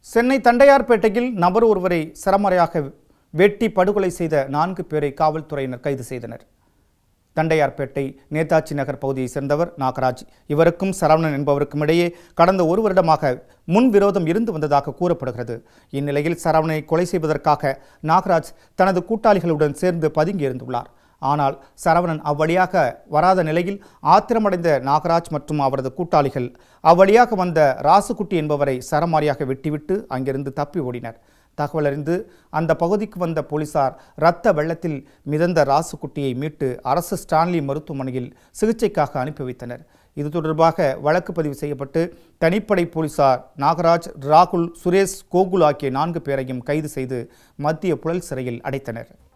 சென்னை தண்டையார்பேட்டையில் நபர் ஒருவரை சரமறையாக வெட்டி படுகொலை செய்த நான்கு பேரை காவல்துறையினர் கைது செய்தனர் தண்டையார்பேட்டை நேதாஜி நகர் பகுதியைச் சேர்ந்தவர் நாகராஜ் இவருக்கும் சரவணன் என்பவருக்கும் இடையே கடந்த ஒரு வருடமாக முன் விரோதம் இருந்து வந்ததாக கூறப்படுகிறது இந்நிலையில் சரவணனை கொலை செய்வதற்காக நாகராஜ் தனது கூட்டாளிகளுடன் சேர்ந்து பதுங்கியிருந்துள்ளார் ஆனால் சரவணன் அவ்வழியாக வராத நிலையில் ஆத்திரமடைந்த நாகராஜ் மற்றும் அவரது கூட்டாளிகள் அவ்வழியாக வந்த ராசுகுட்டி என்பவரை சரமாரியாக வெட்டிவிட்டு அங்கிருந்து தப்பி ஓடினர் தகவல் அறிந்து அந்த பகுதிக்கு வந்த போலீசார் இரத்த வெள்ளத்தில் மிதந்த ராசுக்குட்டியை மீட்டு அரசு ஸ்டான்லி மருத்துவமனையில் சிகிச்சைக்காக அனுப்பி வைத்தனர் இது தொடர்பாக வழக்கு பதிவு செய்யப்பட்டு தனிப்படை போலீசார் நாகராஜ் ராகுல் சுரேஷ் கோகுல் ஆகிய நான்கு பேரையும் கைது செய்து மத்திய புழல் சிறையில் அடைத்தனர்